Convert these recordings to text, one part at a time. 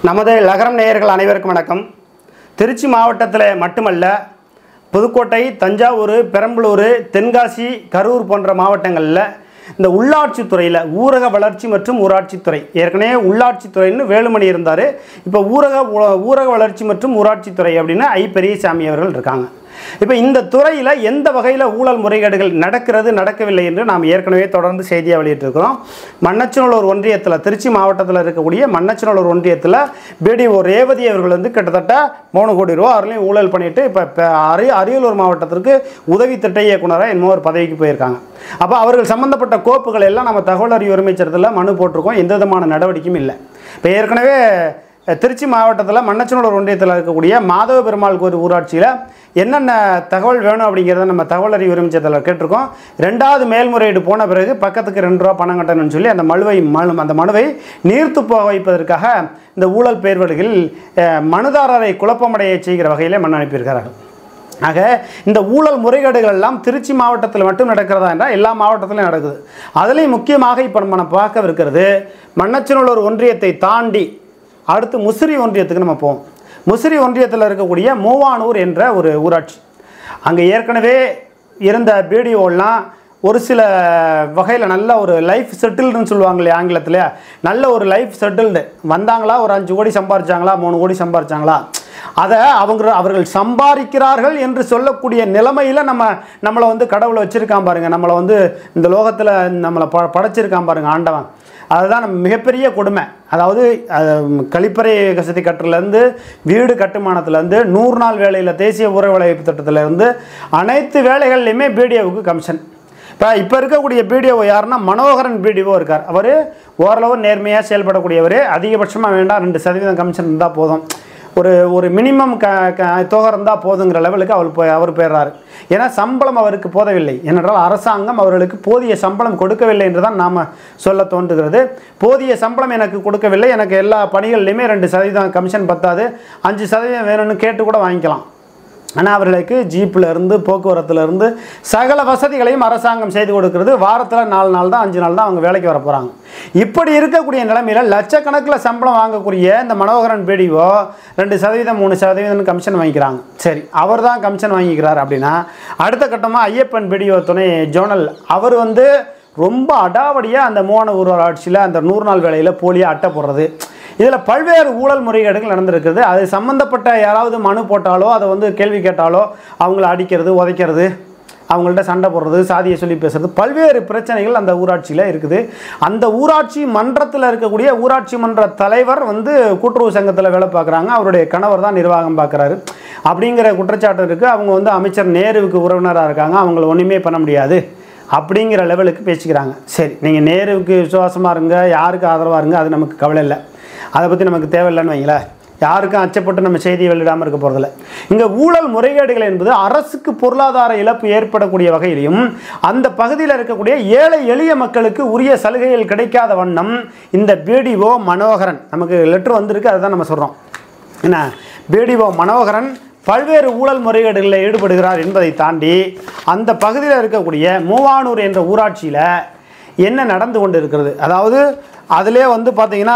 நமது லகரம் நேயர்கள் அனைவருக்கும் வணக்கம் திருச்சி மாவட்டத்தில் மட்டுமல்ல புதுக்கோட்டை தஞ்சாவூர் பெரம்பலூர் தென்காசி கரூர் போன்ற மாவட்டங்களில் இந்த உள்ளாட்சித்துறையில் ஊரக வளர்ச்சி மற்றும் ஊராட்சித்துறை ஏற்கனவே உள்ளாட்சித்துறைன்னு வேலுமணி இருந்தார் இப்போ ஊரக உ- ஊரக வளர்ச்சி மற்றும் ஊராட்சித்துறை அப்படின்னு ஐ பெரியசாமி அவர்கள் இருக்காங்க இப்போ இந்த துறையில் எந்த வகையில் ஊழல் முறைகேடுகள் நடக்கிறது நடக்கவில்லை என்று நாம் ஏற்கனவே தொடர்ந்து செய்தியாக வெளியிட்டிருக்கிறோம் மண்ணச்சநல்லூர் ஒன்றியத்தில் திருச்சி மாவட்டத்தில் இருக்கக்கூடிய மண்ணச்சநல்லூர் ஒன்றியத்தில் பிடிஓ ரேவதி அவர்கள் வந்து கிட்டத்தட்ட மூணு கோடி ரூபா அவர்களையும் ஊழல் பண்ணிட்டு இப்போ அரி அரியலூர் மாவட்டத்திற்கு உதவி திட்ட இயக்குனராக என்னமோ ஒரு பதவிக்கு போயிருக்காங்க அப்போ அவர்கள் சம்பந்தப்பட்ட கோப்புகள் எல்லாம் நம்ம தகவல் அறிவு உரிமை சட்டத்தில் மனு போட்டிருக்கோம் எந்த விதமான நடவடிக்கையும் இல்லை இப்போ ஏற்கனவே அஹ், திருச்சி மாவட்டத்தில் மண்ணச்சநல்லூர் ஒன்றியத்தில் இருக்கக்கூடிய மாதவ பெருமாள் கோயில் ஊராட்சியில் என்னென்ன தகவல் வேணும் அப்படிங்கிறத நம்ம தகவல் அறிவு உரிமை சட்டத்தில் கேட்டிருக்கோம் ரெண்டாவது மேல்முறையீடு போன பிறகு பக்கத்துக்கு ரெண்டு ரூபா பணம் கட்டணும்னு சொல்லி அந்த மனுவை மனு அந்த மனுவை நீர்த்து போக வைப்பதற்காக இந்த ஊழல் பேர்வடுகளில் அஹ், மனுதாரரை குழப்பமடைய செய்கிற வகையிலே மனு அனுப்பியிருக்கிறார்கள் ஆக இந்த ஊழல் முறைகேடுகள் எல்லாம் திருச்சி மாவட்டத்தில் மட்டும் நடக்கிறதா என்றால் எல்லா மாவட்டத்திலும் நடக்குது அதுலேயும் முக்கியமாக இப்போ நம்ம பார்க்கவிருக்கிறது மண்ணச்சநல்லூர் ஒன்றியத்தை தாண்டி அடுத்து முசிறி ஒன்றியத்துக்கு நம்ம போவோம் முசிறி ஒன்றியத்தில் இருக்கக்கூடிய மூவானூர் என்ற ஒரு ஊராட்சி அங்கே ஏற்கனவே இருந்த பிடிஓலாம் ஒரு சில வகையில் நல்ல ஒரு லைஃப் செட்டில்டுன்னு சொல்லுவாங்க இல்லையா ஆங்கிலத்தில் நல்ல ஒரு லைஃப் செட்டில்டு வந்தாங்களா ஒரு அஞ்சு கோடி சம்பாரிச்சாங்களா மூணு கோடி சம்பாரிச்சாங்களா அதை அவங்க அவர்கள் சம்பாதிக்கிறார்கள் என்று சொல்லக்கூடிய நிலைமையில் நம்ம நம்மளை வந்து கடவுளை வச்சுருக்கான் பாருங்க நம்மளை வந்து இந்த லோகத்தில் நம்மளை ப படைச்சிருக்கான் பாருங்க ஆண்டவன் அதுதான் நம்ம மிகப்பெரிய கொடுமை அதாவது அஹ், கழிப்பறை கசதி கட்டுறதுலேருந்து வீடு கட்டுமானத்துலேருந்து நூறு நாள் வேலையில் தேசிய ஊர வேலைவாய்ப்பு திட்டத்திலேருந்து அனைத்து வேலைகள்லையுமே பிடிஓவுக்கு கமிஷன் இப்போ இப்போ இருக்கக்கூடிய பிடிஓ யாருன்னா மனோகரன் பிடிஓ இருக்கார் அவர் ஓரளவு நேர்மையாக செயல்படக்கூடியவர் அதிகபட்சமாக வேண்டாம் ரெண்டு சதவீதம் கமிஷன் இருந்தால் போதும் ஒரு ஒரு மினிமம் க க தொகை இருந்தால் போதுங்கிற லெவலுக்கு அவர் போய் அவர் போயிடுறாரு ஏன்னா சம்பளம் அவருக்கு போதவில்லை ஏனென்றால் அரசாங்கம் அவர்களுக்கு போதிய சம்பளம் கொடுக்கவில்லை என்று தான் நாம் சொல்ல தோன்றுகிறது போதிய சம்பளம் எனக்கு கொடுக்கவில்லை எனக்கு எல்லா பணிகள்லையுமே ரெண்டு சதவீதம் கமிஷன் பத்தாது அஞ்சு சதவீதம் வேணும்னு கேட்டு கூட வாங்கிக்கலாம் ஆனால் அவர்களுக்கு ஜீப்பில் இருந்து போக்குவரத்துல இருந்து சகல வசதிகளையும் அரசாங்கம் செய்து கொடுக்கிறது வாரத்தில் நாலு நாள் தான் அஞ்சு நாள் தான் அவங்க வேலைக்கு வர போகிறாங்க இப்படி இருக்கக்கூடிய நிலைமையில் லட்சக்கணக்கில் சம்பளம் வாங்கக்கூடிய இந்த மனோகரன் பிடிஓ ரெண்டு சதவீதம் மூணு சதவீதம் கமிஷன் வாங்கிக்கிறாங்க சரி அவர் தான் கமிஷன் வாங்கிக்கிறார் அப்படின்னா அடுத்த கட்டமாக ஐயப்பன் பிடிஓ துணை ஜோனல் அவர் வந்து ரொம்ப அடாவடியாக அந்த மூணு ஊராட்சியில் அந்த நூறு நாள் வேலையில் போலியாக அட்டை போடுறது இதில் பல்வேறு ஊழல் முறைகேடுகள் நடந்திருக்குது அது சம்மந்தப்பட்ட யாராவது மனு போட்டாலோ அதை வந்து கேள்வி கேட்டாலோ அவங்கள அடிக்கிறது உதைக்கிறது அவங்கள்ட்ட சண்டை போடுறது சாதியை சொல்லி பேசுறது பல்வேறு பிரச்சனைகள் அந்த ஊராட்சியில் இருக்குது அந்த ஊராட்சி மன்றத்தில் இருக்கக்கூடிய ஊராட்சி மன்ற தலைவர் வந்து கூட்டுறவு சங்கத்தில் வேலை பார்க்குறாங்க அவருடைய கணவர் தான் நிர்வாகம் பார்க்குறாரு அப்படிங்கிற குற்றச்சாட்டு இருக்குது அவங்க வந்து அமைச்சர் நேருவுக்கு உறவினராக இருக்காங்க அவங்கள ஒன்றுமே பண்ண முடியாது அப்படிங்கிற லெவலுக்கு பேசிக்கிறாங்க சரி நீங்கள் நேருவுக்கு விசுவாசமாக இருங்க யாருக்கு ஆதரவாக இருங்க அது நமக்கு கவலை இல்லை அதை பற்றி நமக்கு தேவையில்லைன்னு வைங்களேன் யாருக்கும் அச்சப்பட்டு நம்ம செய்தி வெளியிடாமல் இருக்க போகிறதில்ல இங்கே ஊழல் முறைகேடுகள் என்பது அரசுக்கு பொருளாதார இழப்பு ஏற்படக்கூடிய வகையிலையும் அந்த பகுதியில் இருக்கக்கூடிய ஏழை எளிய மக்களுக்கு உரிய சலுகைகள் கிடைக்காத வண்ணம் இந்த பிடிஓ மனோகரன் நமக்கு லெட்ரு வந்திருக்கு அதுதான் நம்ம சொல்கிறோம் என்ன பிடிஓ மனோகரன் பல்வேறு ஊழல் முறைகேடுகளில் ஈடுபடுகிறார் என்பதை தாண்டி அந்த பகுதியில் இருக்கக்கூடிய மூவானூர் என்ற ஊராட்சியில் என்ன நடந்து கொண்டு இருக்கிறது அதாவது அதிலே வந்து பார்த்தீங்கன்னா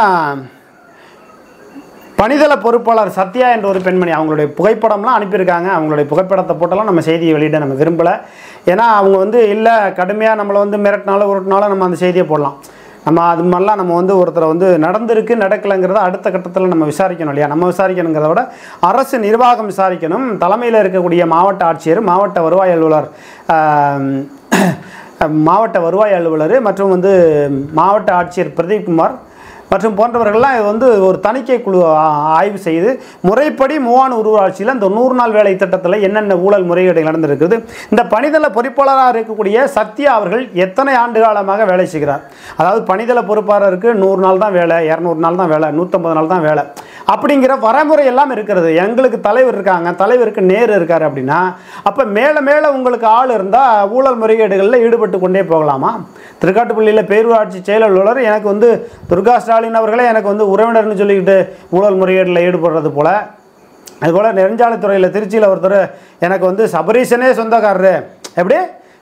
பணிதள பொறுப்பாளர் சத்யா என்ற ஒரு பெண்மணி அவங்களுடைய புகைப்படம்லாம் அனுப்பியிருக்காங்க அவங்களுடைய புகைப்படத்தை போட்டெல்லாம் நம்ம செய்தியை வெளியிட நம்ம விரும்பலை ஏன்னா அவங்க வந்து இல்லை கடுமையாக நம்மளை வந்து மிரட்டினாலும் உருட்டினாலும் நம்ம அந்த செய்தியை போடலாம் நம்ம அது மாதிரிலாம் நம்ம வந்து ஒருத்தரை வந்து நடந்திருக்கு நடக்கலைங்கிறத அடுத்த கட்டத்தில் நம்ம விசாரிக்கணும் இல்லையா நம்ம விசாரிக்கணுங்கிறத விட அரசு நிர்வாகம் விசாரிக்கணும் தலைமையில் இருக்கக்கூடிய மாவட்ட ஆட்சியர் மாவட்ட வருவாய் அலுவலர் ஆம், மாவட்ட வருவாய் அலுவலர் மற்றும் வந்து மாவட்ட ஆட்சியர் பிரதீப் குமார் மற்றும் போன்றவர்கள்லாம் இது வந்து ஒரு தணிக்கை குழு ஆ- ஆய்வு செய்து முறைப்படி மூவானூர் ஊராட்சியில் இந்த நூறு நாள் வேலை திட்டத்தில் என்னென்ன ஊழல் முறைகேடு நடந்திருக்குது இந்த பணிதள பொறுப்பாளராக இருக்கக்கூடிய சத்யா அவர்கள் எத்தனை ஆண்டு காலமாக வேலை செய்கிறார் அதாவது பணிதள பொறுப்பாளருக்கு நூறு நாள் தான் வேலை இரநூறு நாள் தான் வேலை நூற்றம்பது நாள் தான் வேலை அப்படிங்கிற வரைமுறை எல்லாம் இருக்கிறது எங்களுக்கு தலைவர் இருக்காங்க தலைவருக்கு நேரு இருக்கார் அப்படின்னா அப்போ மேலே மேலே உங்களுக்கு ஆள் இருந்தால் ஊழல் முறைகேடுகளில் ஈடுபட்டு கொண்டே போகலாமா திருக்காட்டுப்பள்ளியில் பேரூராட்சி செயல் அலுவலர் எனக்கு வந்து துர்கா ஸ்டாலின் அவர்களே எனக்கு வந்து உறவினர்னு சொல்லிக்கிட்டு ஊழல் முறைகேடில் ஈடுபடுறது போல் அதுபோல் நெடுஞ்சாலைத்துறையில் திருச்சியில் ஒருத்தர் எனக்கு வந்து சபரீஷனே சொந்தக்காரரு எப்படி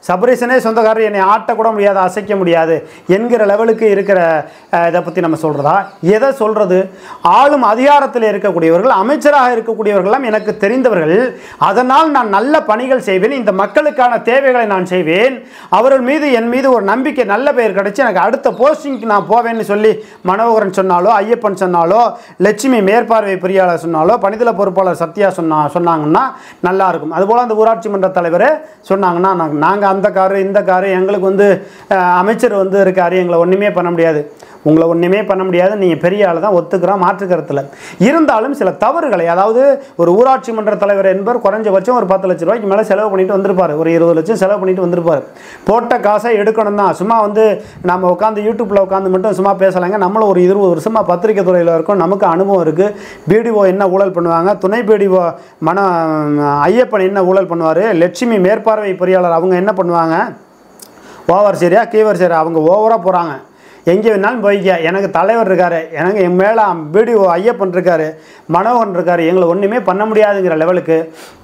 சபரீசனே சொந்தக்காரர் என்னை ஆட்டக்கூட முடியாது அசைக்க முடியாது என்கிற லெவலுக்கு இருக்கிற அஹ், இதை பற்றி நம்ம சொல்கிறதா எதை சொல்கிறது ஆளும் அதிகாரத்தில் இருக்கக்கூடியவர்கள் அமைச்சராக இருக்கக்கூடியவர்கள்லாம் எனக்கு தெரிந்தவர்கள் அதனால் நான் நல்ல பணிகள் செய்வேன் இந்த மக்களுக்கான தேவைகளை நான் செய்வேன் அவர்கள் மீது என் மீது ஒரு நம்பிக்கை நல்ல பெயர் கிடைச்சி எனக்கு அடுத்த போஸ்டிங்க்கு நான் போவேன்னு சொல்லி மனோகரன் சொன்னாலோ ஐயப்பன் சொன்னாலோ லட்சுமி மேற்பார்வை பொறியாளர் சொன்னாலோ பணிதள பொறுப்பாளர் சத்யா சொன்னா சொன்னாங்கன்னா நல்லா இருக்கும் அதுபோல் அந்த ஊராட்சி மன்ற தலைவர் சொன்னாங்கன்னா நாங்கள் அந்த காரு இந்த காரு எங்களுக்கு வந்து அஹ், அமைச்சர் வந்து இருக்காரு எங்களை ஒன்றுமே பண்ண முடியாது உங்களை ஒன்றுமே பண்ண முடியாது நீங்கள் பெரிய ஆள் தான் ஒத்துக்கிறோம் மாற்று கருத்தில் இருந்தாலும் சில தவறுகளை அதாவது ஒரு ஊராட்சி மன்ற தலைவர் என்பவர் குறைஞ்சபட்சம் ஒரு பத்து லட்ச ரூபாய்க்கு மேலே செலவு பண்ணிட்டு வந்திருப்பார் ஒரு இருபது லட்சம் செலவு பண்ணிட்டு வந்திருப்பார் போட்ட காசை எடுக்கணும் தான் சும்மா வந்து நம்ம உட்காந்து யூடியூப்பில் உட்காந்து மட்டும் சும்மா பேசலாங்க நம்மளும் ஒரு இருபது வருஷமாக பத்திரிக்கை துறையில் இருக்கோம் நமக்கு அனுபவம் இருக்குது பிடிஓ என்ன ஊழல் பண்ணுவாங்க துணை பிடிஓ மன ஐயப்பன் என்ன ஊழல் பண்ணுவார் லட்சுமி மேற்பார்வை பொறியாளர் அவங்க என்ன பண்ணுவாங்க ஓவர் சரியா கீவர் சரியா அவங்க ஓவராக போகிறாங்க எங்கே வேணாலும் போய்க்க எனக்கு தலைவர் இருக்காரு எனக்கு என் மேலே பிடிஓ ஐயப்பன் இருக்காரு மனோகன் இருக்காரு எங்களை ஒன்றுமே பண்ண முடியாதுங்கிற லெவலுக்கு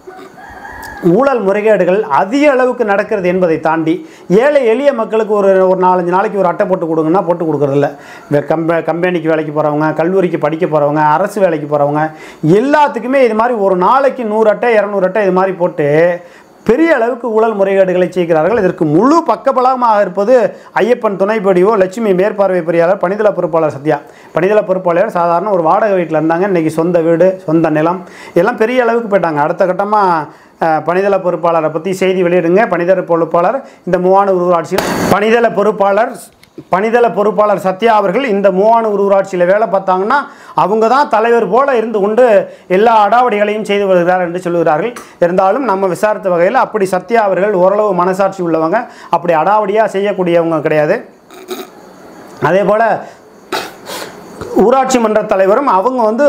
ஊழல் முறைகேடுகள் அதிக அளவுக்கு நடக்கிறது என்பதை தாண்டி ஏழை எளிய மக்களுக்கு ஒரு ஒரு நாலஞ்சு நாளைக்கு ஒரு அட்டை போட்டு கொடுங்கன்னா போட்டு கொடுக்குறதில்ல இந்த கம்ப கம்பெனிக்கு வேலைக்கு போகிறவங்க கல்லூரிக்கு படிக்க போகிறவங்க அரசு வேலைக்கு போகிறவங்க எல்லாத்துக்குமே இது மாதிரி ஒரு நாளைக்கு நூறு அட்டை இரநூறு அட்டை இது மாதிரி போட்டு பெரிய அளவுக்கு ஊழல் முறைகேடுகளை செய்கிறார்கள் இதற்கு முழு பக்கபலமாக இருப்பது ஐயப்பன் துணைப்படிவோ லட்சுமி மேற்பார்வை பொறியாளர் பணிதள பொறுப்பாளர் சத்யா பணிதள பொறுப்பாளர் சாதாரண ஒரு வாடகை வீட்டில் இருந்தாங்க இன்றைக்கி சொந்த வீடு சொந்த நிலம் எல்லாம் பெரிய அளவுக்கு போயிட்டாங்க அடுத்த கட்டமாக அஹ், பணிதள பொறுப்பாளரை பற்றி செய்தி வெளியிடுங்க பணிதள பொறுப்பாளர் இந்த மூவானூர் ஊராட்சியில் பணிதள பொறுப்பாளர் பணிதள பொறுப்பாளர் சத்யா அவர்கள் இந்த மூவானூர் ஊராட்சியில் வேலை பார்த்தாங்கன்னா அவங்க தான் தலைவர் போல இருந்து கொண்டு எல்லா அடாவடிகளையும் செய்து வருகிறார் என்று சொல்லுகிறார்கள் இருந்தாலும் நம்ம விசாரித்த வகையில் அப்படி சத்யா அவர்கள் ஓரளவு மனசாட்சி உள்ளவங்க அப்படி அடாவடியாக செய்யக்கூடியவங்க கிடையாது அதே போல் ஊராட்சி மன்ற தலைவரும் அவங்க வந்து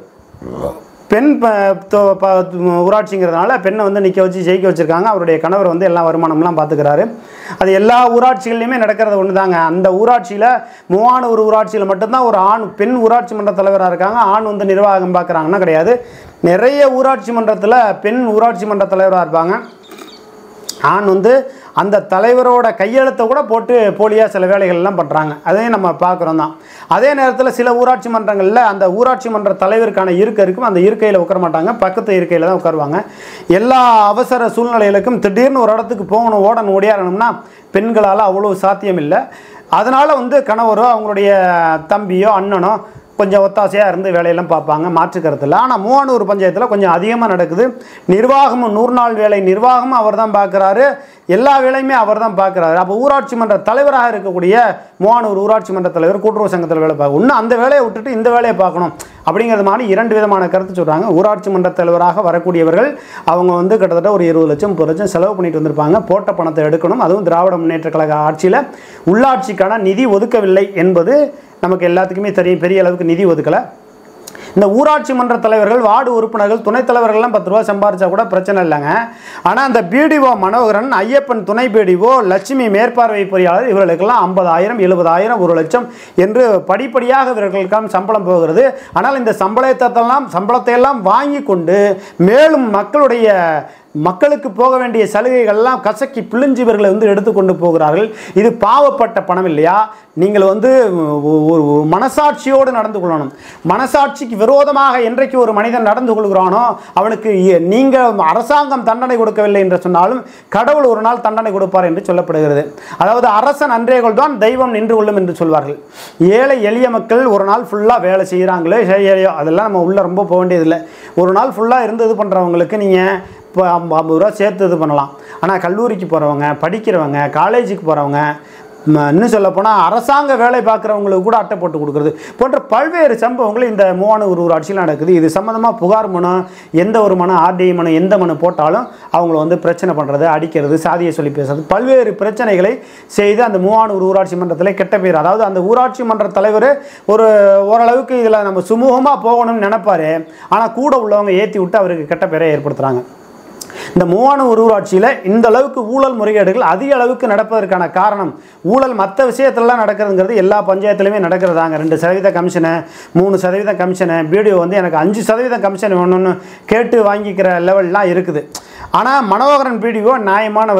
பெண் ப- தொ- ப- ஊராட்சிங்கிறதுனால பெண்ணை வந்து நிற்க வச்சு ஜெயிக்க வச்சுருக்காங்க அவருடைய கணவர் வந்து எல்லா வருமானம்லாம் பார்த்துக்கிறாரு அது எல்லா ஊராட்சிகள்லையுமே நடக்கிறது ஒன்று தாங்க அந்த ஊராட்சியில் மூவானூர் ஊராட்சியில் மட்டும்தான் ஒரு ஆண் பெண் ஊராட்சி மன்ற தலைவராக இருக்காங்க ஆண் வந்து நிர்வாகம் பார்க்குறாங்கன்னா கிடையாது நிறைய ஊராட்சி மன்றத்தில் பெண் ஊராட்சி மன்ற தலைவராக இருப்பாங்க ஆண் வந்து அந்த தலைவரோட கையெழுத்தை கூட போட்டு போலியாக சில வேலைகள்லாம் பண்ணுறாங்க அதையும் நம்ம பார்க்குறோம் தான் அதே நேரத்தில் சில ஊராட்சி மன்றங்களில் அந்த ஊராட்சி மன்ற தலைவருக்கான இருக்கை இருக்கும் அந்த இருக்கையில் உட்கார மாட்டாங்க பக்கத்து இருக்கையில் தான் உட்காருவாங்க எல்லா அவசர சூழ்நிலைகளுக்கும் திடீர்னு ஒரு இடத்துக்கு போகணும் ஓடணும் ஓடியாரணும்னா பெண்களால் அவ்வளோ சாத்தியம் இல்லை அதனால் வந்து கணவரோ அவங்களுடைய தம்பியோ அண்ணனோ கொஞ்சம் ஒத்தாசையாக இருந்து வேலையெல்லாம் பார்ப்பாங்க மாற்று கருத்து இல்லை ஆனால் மூவானூர் பஞ்சாயத்தில் கொஞ்சம் அதிகமாக நடக்குது நிர்வாகமும் நூறு நாள் வேலை நிர்வாகமும் அவர் தான் பார்க்குறாரு எல்லா வேலையுமே அவர் தான் பார்க்குறாரு அப்போ ஊராட்சி மன்ற தலைவராக இருக்கக்கூடிய மூவானூர் ஊராட்சி மன்ற தலைவர் கூட்டுறவு சங்கத்தில் வேலை பார்க்க இன்னும் அந்த வேலையை விட்டுட்டு இந்த வேலையை பார்க்கணும் அப்படிங்கிறது மாதிரி இரண்டு விதமான கருத்து சொல்கிறாங்க ஊராட்சி மன்ற தலைவராக வரக்கூடியவர்கள் அவங்க வந்து கிட்டத்தட்ட ஒரு இருபது லட்சம் முப்பது லட்சம் செலவு பண்ணிட்டு வந்திருப்பாங்க போட்ட பணத்தை எடுக்கணும் அதுவும் திராவிட முன்னேற்ற கழக ஆட்சியில் உள்ளாட்சிக்கான நிதி ஒதுக்கவில்லை என்பது நமக்கு எல்லாத்துக்குமே தெரியும் பெரிய அளவுக்கு நிதி ஒதுக்கலை இந்த ஊராட்சி மன்ற தலைவர்கள் வார்டு உறுப்பினர்கள் துணைத் தலைவர்கள்லாம் பத்து ரூபா சம்பாரிச்சா கூட பிரச்சனை இல்லைங்க ஆனால் அந்த பிடிஓ மனோகரன் ஐயப்பன் துணை பிடிஓ லட்சுமி மேற்பார்வை பொறியாளர் இவர்களுக்கெல்லாம் ஐம்பதாயிரம் எழுபதாயிரம் ஒரு லட்சம் என்று படிப்படியாக இவர்களுக்கெல்லாம் சம்பளம் போகிறது ஆனால் இந்த சம்பளத்தெல்லாம் சம்பளத்தை எல்லாம் வாங்கி கொண்டு மேலும் மக்களுடைய மக்களுக்கு போக வேண்டிய சலுகைகள்லாம் கசக்கி பிழிஞ்சு இவர்களை வந்து எடுத்துக்கொண்டு போகிறார்கள் இது பாவப்பட்ட பணம் இல்லையா நீங்கள் வந்து ஒ- ஒரு மனசாட்சியோடு நடந்து கொள்ளணும் மனசாட்சிக்கு விரோதமாக என்றைக்கு ஒரு மனிதன் நடந்து கொள்கிறானோ அவனுக்கு இ- நீங்கள் அரசாங்கம் தண்டனை கொடுக்கவில்லை என்று சொன்னாலும் கடவுள் ஒரு நாள் தண்டனை கொடுப்பார் என்று சொல்லப்படுகிறது அதாவது அரசன் அன்றே கொள்தான் தெய்வம் நின்று கொள்ளும் என்று சொல்வார்கள் ஏழை எளிய மக்கள் ஒரு நாள் ஃபுல்லாக வேலை செய்கிறாங்களோ செய்யலையோ அதெல்லாம் நம்ம உள்ளே ரொம்ப போக வேண்டியதில்லை ஒரு நாள் ஃபுல்லாக இருந்து இது பண்ணுறவங்களுக்கு நீங்கள் இப்போ ஐம்ப- ஐம்பது ரூபா சேர்த்து இது பண்ணலாம் ஆனால் கல்லூரிக்கு போகிறவங்க படிக்கிறவங்க காலேஜுக்கு போகிறவங்க இன்னும் சொல்லப்போனால் அரசாங்க வேலை பார்க்குறவங்களுக்கு கூட அட்டை போட்டு கொடுக்குறது போன்ற பல்வேறு சம்பவங்கள் இந்த மூவானூர் ஊராட்சியில் நடக்குது இது சம்மந்தமாக புகார் மனு எந்த ஒரு மனு ஆர்டிஐ மனு எந்த மனு போட்டாலும் அவங்கள வந்து பிரச்சனை பண்ணுறது அடிக்கிறது சாதியை சொல்லி பேசுறது பல்வேறு பிரச்சனைகளை செய்து அந்த மூவானூர் ஊராட்சி மன்றத்தில் கெட்ட பேர் அதாவது அந்த ஊராட்சி மன்ற தலைவர் ஒரு ஓரளவுக்கு இதில் நம்ம சுமூகமாக போகணும்னு நினைப்பாரு ஆனால் கூட உள்ளவங்க ஏற்றி விட்டு அவருக்கு கெட்ட பேரை ஏற்படுத்துகிறாங்க இந்த மூவானூர் ஊராட்சியில் இந்த அளவுக்கு ஊழல் முறைகேடுகள் அதிக அளவுக்கு நடப்பதற்கான காரணம் ஊழல் மற்ற விஷயத்துலலாம் நடக்கிறதுங்கிறது எல்லா பஞ்சாயத்துலையுமே நடக்கிறதாங்க ரெண்டு சதவீத கமிஷனு மூணு சதவீத கமிஷனு பிடிஓ வந்து எனக்கு அஞ்சு சதவீத கமிஷன் வேணும்னு கேட்டு வாங்கிக்கிற லெவல்லாம் இருக்குது ஆனால் மனோகரன் பிடிஓ நியாயமானவர்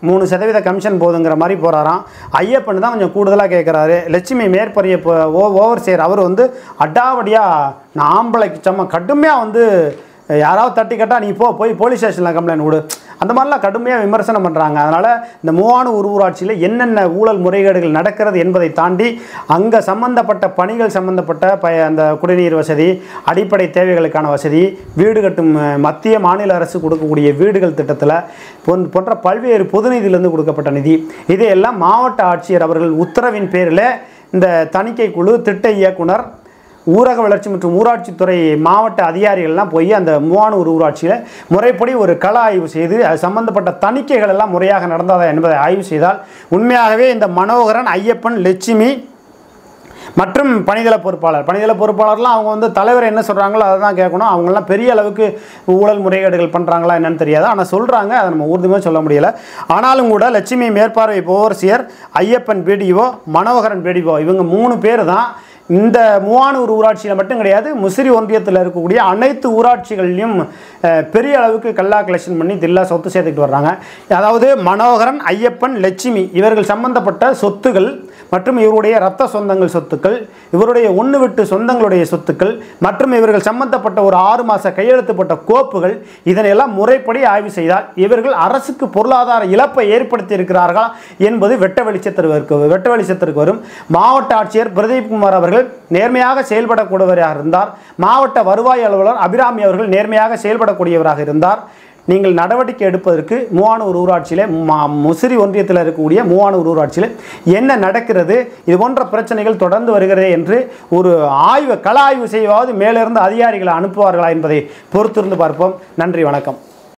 மூணு சதவீத கமிஷன் போதுங்கிற மாதிரி போகிறாராம் ஐயப்பன் தான் கொஞ்சம் கூடுதலாக கேட்குறாரு லட்சுமி மேற்பரிய ஓ ஓவர் சேர் அவர் வந்து அடாவடியாக நான் ஆம்பளைக்கு செம்ம கடுமையாக வந்து யாராவது தட்டி கட்டா நீ போ போய் போலீஸ் ஸ்டேஷனில் கம்ப்ளைண்ட் கொடு அந்த மாதிரிலாம் கடுமையாக விமர்சனம் பண்ணுறாங்க அதனால் இந்த மூவானூர் ஊராட்சியில் என்னென்ன ஊழல் முறைகேடுகள் நடக்கிறது என்பதை தாண்டி அங்கே சம்பந்தப்பட்ட பணிகள் சம்பந்தப்பட்ட ப அந்த குடிநீர் வசதி அடிப்படை தேவைகளுக்கான வசதி வீடு கட்டும் அஹ், மத்திய மாநில அரசு கொடுக்கக்கூடிய வீடுகள் திட்டத்தில் போன் போன்ற பல்வேறு பொது நிதியிலிருந்து கொடுக்கப்பட்ட நிதி இதையெல்லாம் மாவட்ட ஆட்சியர் அவர்கள் உத்தரவின் பேரில் இந்த தணிக்கை குழு திட்ட இயக்குனர் ஊரக வளர்ச்சி மற்றும் ஊராட்சித்துறை மாவட்ட அதிகாரிகள்லாம் போய் அந்த மூவானூர் ஊராட்சியில் முறைப்படி ஒரு கள ஆய்வு செய்து அது சம்பந்தப்பட்ட தணிக்கைகள் எல்லாம் முறையாக நடந்ததா என்பதை ஆய்வு செய்தால் உண்மையாகவே இந்த மனோகரன் ஐயப்பன் லட்சுமி மற்றும் பணிதள பொறுப்பாளர் பணிதள பொறுப்பாளர்லாம் அவங்க வந்து தலைவர் என்ன சொல்கிறாங்களோ அதை தான் கேட்கணும் அவங்களாம் பெரிய அளவுக்கு ஊழல் முறைகேடுகள் பண்ணுறாங்களா என்னன்னு தெரியாது ஆனால் சொல்கிறாங்க அதை நம்ம உறுதியாக சொல்ல முடியல ஆனாலும் கூட லட்சுமி மேற்பார்வை overseer Ayyappan BDO Manoharan BDO இவங்க மூணு பேர் தான் இந்த மூவானூர் ஊராட்சியில் மட்டும் கிடையாது முசிறி ஒன்றியத்தில் இருக்கக்கூடிய அனைத்து ஊராட்சிகள்லையும் அஹ், பெரிய அளவுக்கு கல்லா கலெக்ஷன் பண்ணி தில்லா சொத்து சேர்த்துக்கிட்டு வர்றாங்க அதாவது மனோகரன் ஐயப்பன் லட்சுமி இவர்கள் சம்பந்தப்பட்ட சொத்துகள் மற்றும் இவருடைய ரத்த சொந்தங்கள் சொத்துக்கள் இவருடைய ஒன்று விட்டு சொந்தங்களுடைய சொத்துக்கள் மற்றும் இவர்கள் சம்பந்தப்பட்ட ஒரு ஆறு மாத கையெழுத்துப்பட்ட கோப்புகள் இதனையெல்லாம் முறைப்படி ஆய்வு செய்தால் இவர்கள் அரசுக்கு பொருளாதார இழப்பை ஏற்படுத்தி இருக்கிறார்களா என்பது வெட்ட வெளிச்சத்திற்கு வெட்ட வெளிச்சத்திற்கு வரும் மாவட்ட ஆட்சியர் பிரதீப் குமார் அவர்கள் நேர்மையாக செயல்படக்கூடியவராக இருந்தார் மாவட்ட வருவாய் அலுவலர் அபிராமி அவர்கள் நேர்மையாக செயல்படக்கூடியவராக இருந்தார் நீங்கள் நடவடிக்கை எடுப்பதற்கு மூவானூர் ஊராட்சியில் மா- முசிறி ஒன்றியத்தில் இருக்கக்கூடிய மூவானூர் ஊராட்சியில் என்ன நடக்கிறது இது போன்ற பிரச்சனைகள் தொடர்ந்து வருகிறது என்று ஒரு ஆய்வு கள ஆய்வு செய்வாவது மேலிருந்து அதிகாரிகளை அனுப்புவார்களா என்பதை பொறுத்திருந்து பார்ப்போம் நன்றி வணக்கம்